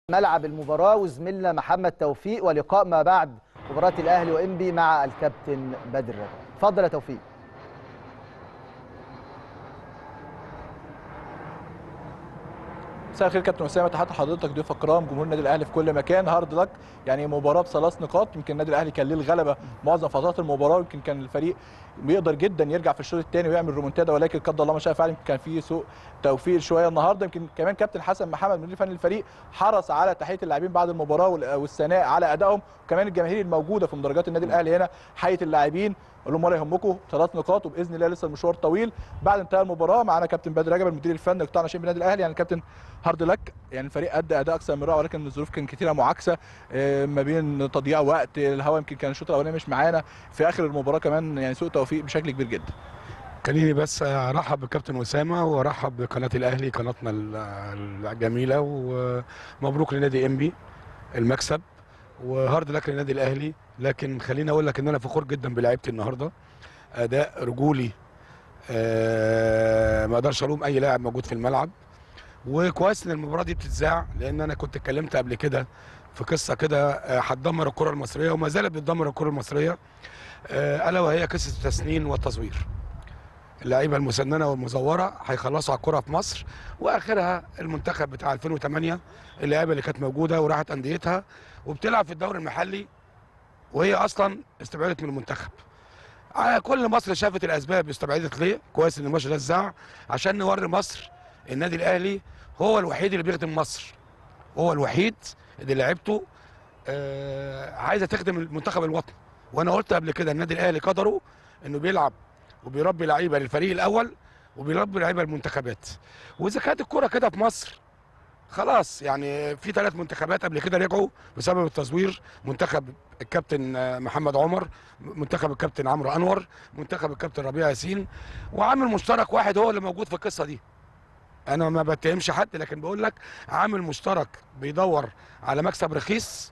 ملعب المباراة وزميلنا محمد توفيق ولقاء ما بعد مباراة الأهلي وإنبي مع الكابتن بدر رجب اتفضل يا توفيق مساء الخير كابتن اسامه تحت حضرتك ضيوف اكرام جمهور النادي الاهلي في كل مكان هارد لك يعني مباراه بثلاث نقاط يمكن النادي الاهلي كان ليه الغلبه معظم فترات المباراه يمكن كان الفريق بيقدر جدا يرجع في الشوط الثاني ويعمل ريمونتادا ولكن قدر الله ما شاء فعل يمكن كان في سوء توفيق شويه النهارده يمكن كمان كابتن حسن محمد مدير فني الفريق حرص على تحيه اللاعبين بعد المباراه والثناء على ادائهم وكمان الجماهير الموجوده في مدرجات النادي الاهلي هنا حيه اللاعبين قال لهم ولا يهمكم ثلاث نقاط وباذن الله لسه المشوار طويل بعد انتهاء المباراه معانا كابتن بدر رجب المدير الفني لقطاع ناشئين بالنادي الاهلي يعني كابتن هارد لك يعني الفريق ادى اداء اكثر من رائع ولكن الظروف كانت كثيره معاكسه ما بين تضييع وقت الهواء يمكن كان الشوط الاولاني مش معانا في اخر المباراه كمان يعني سوء توفيق بشكل كبير جدا خليني بس ارحب بالكابتن اسامه وارحب بقناه الاهلي قناتنا الجميله ومبروك لنادي انبي المكسب وهارد لك للنادي الاهلي لكن خليني اقول لك ان انا فخور جدا بلعيبتي النهارده اداء رجولي أه ما اقدرش الوم اي لاعب موجود في الملعب وكويس ان المباراه دي بتتذاع لان انا كنت اتكلمت قبل كده في قصه كده هتدمر الكره المصريه وما زالت بتدمر الكره المصريه أه الا وهي قصه التسنين والتصوير اللعيبه المسننه والمزوره هيخلصوا على الكره في مصر واخرها المنتخب بتاع 2008 اللعيبه اللي كانت موجوده وراحت انديتها وبتلعب في الدوري المحلي وهي اصلا استبعدت من المنتخب كل مصر شافت الاسباب استبعدت ليه كويس ان الماتش ده اتذاع عشان نوري مصر النادي الاهلي هو الوحيد اللي بيخدم مصر هو الوحيد اللي لعيبته آه عايزه تخدم المنتخب الوطني وانا قلت قبل كده النادي الاهلي قدره انه بيلعب وبيربي لعيبه للفريق الاول وبيربي لعيبه المنتخبات واذا كانت الكوره كده في مصر خلاص يعني في ثلاث منتخبات قبل كده رجعوا بسبب التزوير منتخب الكابتن محمد عمر منتخب الكابتن عمرو انور منتخب الكابتن ربيع ياسين وعامل مشترك واحد هو اللي موجود في القصه دي انا ما بتهمش حد لكن بقول لك عامل مشترك بيدور على مكسب رخيص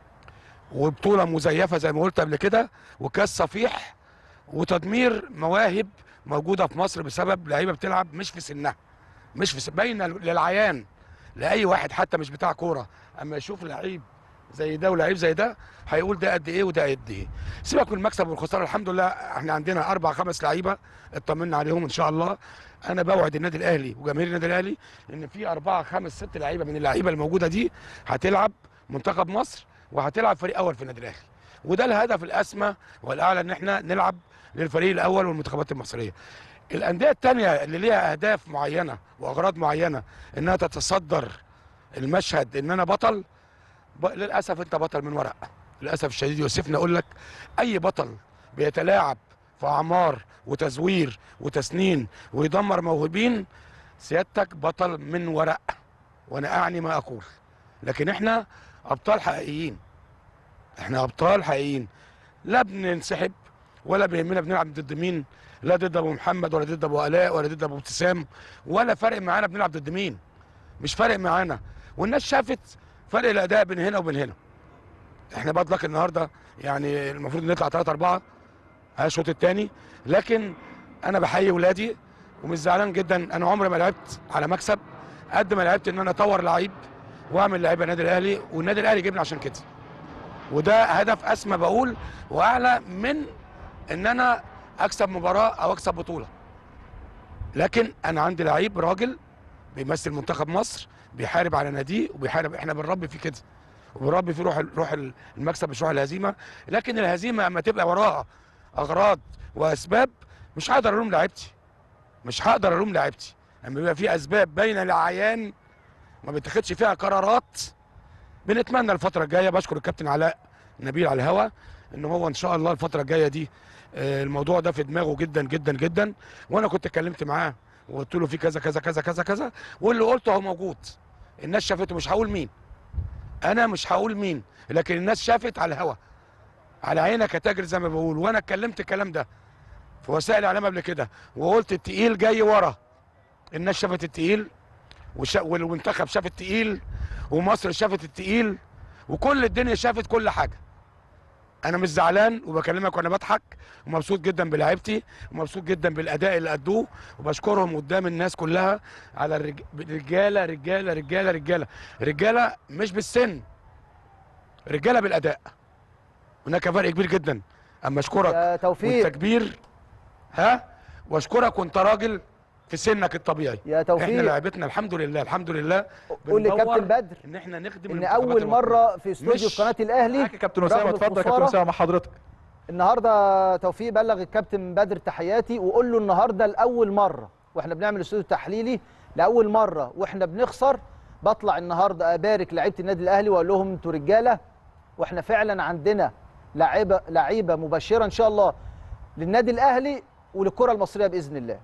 وبطوله مزيفه زي ما قلت قبل كده وكاس صفيح وتدمير مواهب موجوده في مصر بسبب لعيبه بتلعب مش في سنها مش في باينه للعيان لاي واحد حتى مش بتاع كوره اما يشوف لعيب زي ده ولعيب زي ده هيقول ده قد ايه وده قد ايه سيبك من المكسب والخساره الحمد لله احنا عندنا اربع خمس لعيبه اطمنا عليهم ان شاء الله انا بوعد النادي الاهلي وجماهير النادي الاهلي ان في اربعه خمس ست لعيبه من اللعيبه الموجوده دي هتلعب منتخب مصر وهتلعب فريق اول في النادي الاهلي وده الهدف الاسمى والاعلى ان احنا نلعب للفريق الاول والمنتخبات المصريه الانديه الثانيه اللي ليها اهداف معينه واغراض معينه انها تتصدر المشهد ان انا بطل ب... للاسف انت بطل من ورق للاسف الشديد يوسفني اقول لك اي بطل بيتلاعب في اعمار وتزوير وتسنين ويدمر موهوبين سيادتك بطل من ورق وانا اعني ما اقول لكن احنا ابطال حقيقيين احنا ابطال حقيقيين لا بننسحب ولا بيهمنا بنلعب ضد مين لا ضد ابو محمد ولا ضد ابو الاء ولا ضد ابو ابتسام ولا فارق معانا بنلعب ضد مين مش فارق معانا والناس شافت فرق الاداء بين هنا وبين هنا احنا بدلك النهارده يعني المفروض نطلع 3 4 الشوط الثاني لكن انا بحيي ولادي ومش زعلان جدا انا عمري ما لعبت على مكسب قد ما لعبت ان انا اطور لعيب واعمل لعيبه النادي الاهلي والنادي الاهلي جبني عشان كده وده هدف اسمى بقول واعلى من ان انا اكسب مباراه او اكسب بطوله لكن انا عندي لعيب راجل بيمثل منتخب مصر بيحارب على ناديه وبيحارب احنا بنربي فيه كده وبنربي فيه روح روح المكسب مش روح الهزيمه لكن الهزيمه اما تبقى وراها اغراض واسباب مش هقدر الوم لعيبتي مش هقدر الوم لعيبتي اما بيبقى في اسباب باينه للعيان ما بيتاخدش فيها قرارات بنتمنى الفتره الجايه بشكر الكابتن علاء نبيل على الهوا ان هو ان شاء الله الفتره الجايه دي الموضوع ده في دماغه جدا جدا جدا وانا كنت اتكلمت معاه وقلت له في كذا كذا كذا كذا كذا واللي قلته هو موجود الناس شافته مش هقول مين انا مش هقول مين لكن الناس شافت على الهوا على عينك يا تاجر زي ما بقول وانا اتكلمت الكلام ده في وسائل الاعلام قبل كده وقلت التقيل جاي ورا الناس شافت التقيل والمنتخب شاف التقيل ومصر شافت التقيل وكل الدنيا شافت كل حاجه انا مش زعلان وبكلمك وانا بضحك ومبسوط جدا بلعيبتي ومبسوط جدا بالاداء اللي ادوه وبشكرهم قدام الناس كلها على الرج... رجاله رجاله رجاله رجاله رجاله مش بالسن رجاله بالاداء هناك فرق كبير جدا اما اشكرك يا وانت توفيق كبير ها واشكرك وانت راجل في سنك الطبيعي يا احنا توفيق لعبتنا الحمد لله الحمد لله قول لي بندور كابتن بدر ان احنا نخدم ان المنتخبات اول الوطنية. مره في استوديو مش- في قناه الاهلي معاك يا كابتن اسامه رغم اتفضل يا كابتن الخسارة. اسامه مع حضرتك النهارده توفيق بلغ الكابتن بدر تحياتي وقول له النهارده لاول مره واحنا بنعمل استوديو تحليلي لاول مره واحنا بنخسر بطلع النهارده ابارك لعيبه النادي الاهلي واقول لهم انتوا رجاله واحنا فعلا عندنا لعيبه لعيبه مبشره ان شاء الله للنادي الاهلي وللكره المصريه باذن الله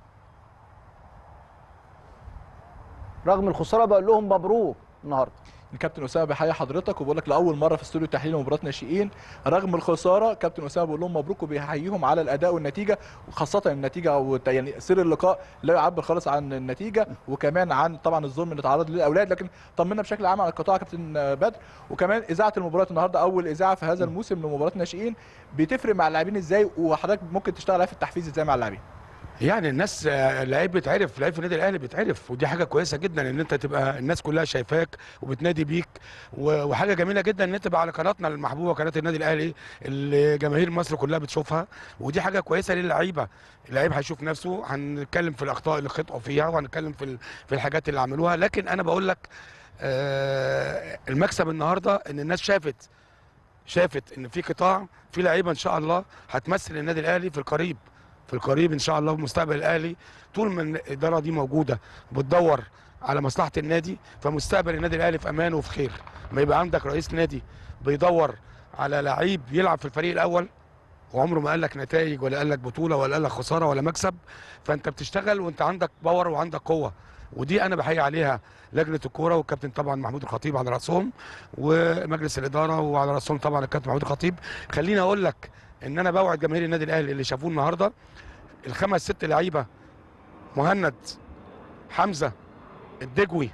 رغم الخساره بقول لهم مبروك النهارده الكابتن اسامه بيحيي حضرتك وبيقول لك لاول مره في استوديو تحليل مباراه ناشئين رغم الخساره كابتن اسامه بيقول لهم مبروك وبيحييهم على الاداء والنتيجه وخاصه النتيجه او الت- يعني سر اللقاء لا يعبر خالص عن النتيجه وكمان عن طبعا الظلم اللي تعرض له الاولاد لكن طمنا بشكل عام على القطاع يا كابتن بدر وكمان اذاعه المباراه النهارده اول اذاعه في هذا الموسم لمباراه ناشئين بتفرق مع اللاعبين ازاي وحضرتك ممكن تشتغل عليها في التحفيز ازاي مع اللاعبين يعني الناس آه، لعيب بيتعرف لعيب في النادي الاهلي بيتعرف ودي حاجه كويسه جدا ان انت تبقى الناس كلها شايفاك وبتنادي بيك و- وحاجه جميله جدا ان انت تبقى على قناتنا المحبوبه قناه النادي الاهلي اللي جماهير مصر كلها بتشوفها ودي حاجه كويسه للعيبه اللعيب هيشوف نفسه هنتكلم في الاخطاء اللي خطئوا فيها وهنتكلم في ال- في الحاجات اللي عملوها لكن انا بقول لك آه، المكسب النهارده ان الناس شافت شافت ان في قطاع في لعيبه ان شاء الله هتمثل النادي الاهلي في القريب في القريب ان شاء الله في مستقبل الاهلي طول ما الاداره دي موجوده بتدور على مصلحه النادي فمستقبل النادي الاهلي في امان وفي خير ما يبقى عندك رئيس نادي بيدور على لعيب يلعب في الفريق الاول وعمره ما قال لك نتائج ولا قال لك بطوله ولا قال لك خساره ولا مكسب فانت بتشتغل وانت عندك باور وعندك قوه ودي انا بحيي عليها لجنه الكوره والكابتن طبعا محمود الخطيب على راسهم ومجلس الاداره وعلى راسهم طبعا الكابتن محمود الخطيب خليني اقول لك ان انا بوعد جماهير النادي الاهلي اللي شافوه النهارده الخمس ست لعيبه مهند حمزه الدجوي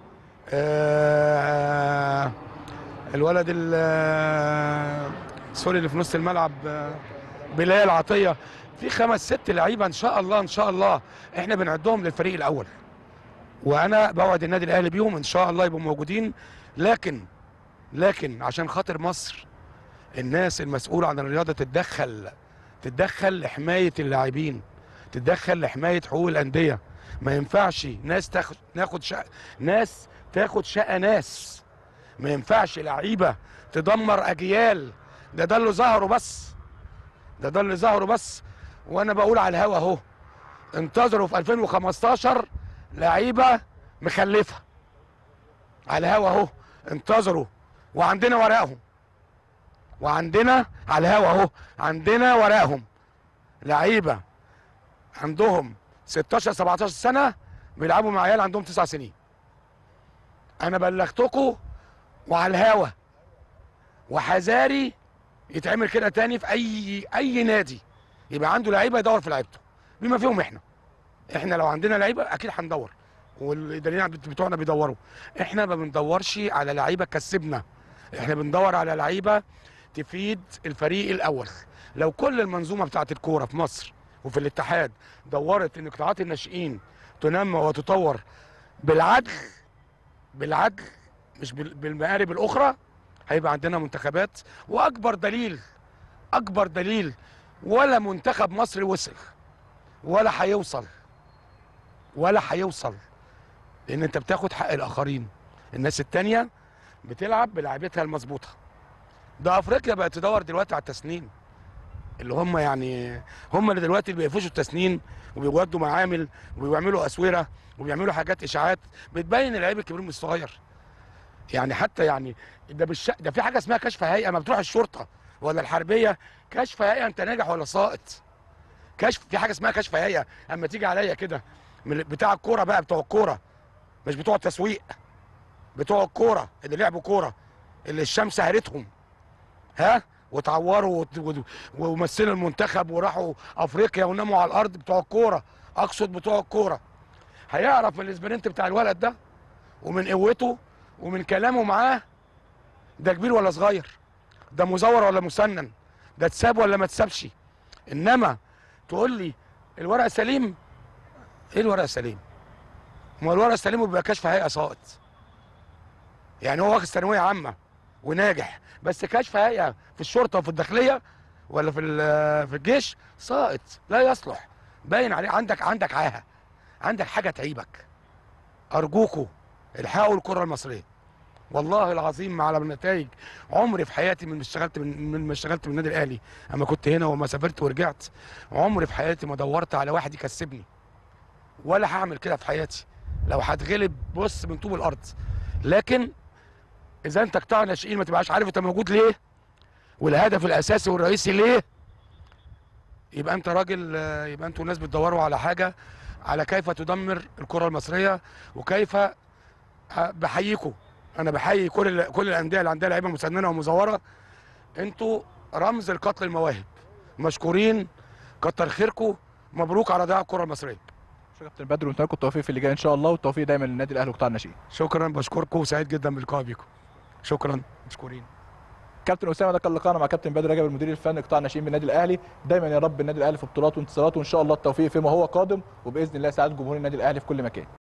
آه الولد ال- آه، سوري اللي في نص الملعب آه، بلال عطيه في خمس ست لعيبه ان شاء الله ان شاء الله احنا بنعدهم للفريق الاول وانا بوعد النادي الاهلي بيهم ان شاء الله يبقوا موجودين لكن لكن عشان خاطر مصر الناس المسؤوله عن الرياضه تتدخل تتدخل لحمايه اللاعبين تتدخل لحمايه حقوق الانديه ما ينفعش ناس تاخد ناخد شقه ناس تاخد شقه ناس ما ينفعش لعيبه تدمر اجيال ده ده اللي ظهروا بس ده ده اللي ظهروا بس وانا بقول على الهوا اهو انتظروا في 2015 لعيبه مخلفه على الهوا اهو انتظروا وعندنا ورقهم وعندنا على الهوا اهو عندنا ورقهم لعيبه عندهم 16 17 سنه بيلعبوا مع عيال عندهم 9 سنين انا بلغتكم وعلى الهوا وحذاري يتعمل كده تاني في اي اي نادي يبقى عنده لعيبه يدور في لعيبته بما فيهم احنا احنا لو عندنا لعيبه اكيد هندور والاداريين بت- بتوعنا بيدوروا احنا ما بندورش على لعيبه تكسبنا احنا بندور على لعيبه تفيد الفريق الاول لو كل المنظومه بتاعت الكوره في مصر وفي الاتحاد دورت ان قطاعات الناشئين تنمى وتطور بالعدل بالعدل مش بال- بالمقارب الاخرى هيبقى عندنا منتخبات واكبر دليل اكبر دليل ولا منتخب مصر وصل ولا هيوصل ولا هيوصل لان انت بتاخد حق الاخرين الناس التانية بتلعب بلعبتها المظبوطه ده افريقيا بقت تدور دلوقتي على التسنين اللي هم يعني هم اللي دلوقتي اللي بيقفشوا التسنين وبيودوا معامل وبيعملوا اسوره وبيعملوا حاجات اشاعات بتبين اللعيب الكبير من الصغير يعني حتى يعني ده بالش... ده في حاجه اسمها كشف هيئه ما بتروح الشرطه ولا الحربيه كشف هيئه انت ناجح ولا ساقط كشف في حاجه اسمها كشف هيئه اما تيجي عليا كده من بتاع الكوره بقى بتوع الكوره مش بتوع التسويق بتوع الكوره اللي لعبوا كوره اللي الشمس هرتهم ها وتعوروا وت- وت- ومثلوا المنتخب وراحوا افريقيا وناموا على الارض بتوع الكوره اقصد بتوع الكوره هيعرف من الاسبرنت بتاع الولد ده ومن قوته ومن كلامه معاه ده كبير ولا صغير ده مزور ولا مسنن ده اتساب ولا ما اتسابش انما تقول لي الورق سليم ايه الورق سليم ما الورق سليم بيبقى كشف هيئه ساقط يعني هو واخد ثانويه عامه وناجح بس كشف هيئه في الشرطه وفي الداخليه ولا في ال- في الجيش ساقط لا يصلح باين عليه عندك عندك عاهه عندك حاجه تعيبك ارجوكوا الحقوا الكره المصريه والله العظيم على النتائج عمري في حياتي من ما اشتغلت من من ما اشتغلت من النادي الاهلي اما كنت هنا وما سافرت ورجعت عمري في حياتي ما دورت على واحد يكسبني ولا هعمل كده في حياتي لو هتغلب بص من طوب الارض لكن اذا انت قطاع ناشئين ما تبقاش عارف انت موجود ليه والهدف الاساسي والرئيسي ليه يبقى انت راجل آه، يبقى انتوا ناس بتدوروا على حاجه على كيف تدمر الكره المصريه وكيف آه، بحييكم انا بحيي كل ال- كل الانديه اللي عندها لعيبه مسننه ومزوره انتوا رمز القتل المواهب مشكورين كتر خيركم مبروك على ضياع الكره المصريه شكرا كابتن بدر ونتمنى لكم التوفيق في اللي جاي ان شاء الله والتوفيق دايما للنادي الاهلي وقطاع الناشئين شكرا بشكركم وسعيد جدا باللقاء بيكم شكرا مشكورين كابتن اسامه ده كان لقاءنا مع كابتن بدر رجب المدير الفني قطاع الناشئين بالنادي الاهلي دايما يا رب النادي الاهلي في بطولات وانتصارات وان شاء الله التوفيق فيما هو قادم وباذن الله سعاده جمهور النادي الاهلي في كل مكان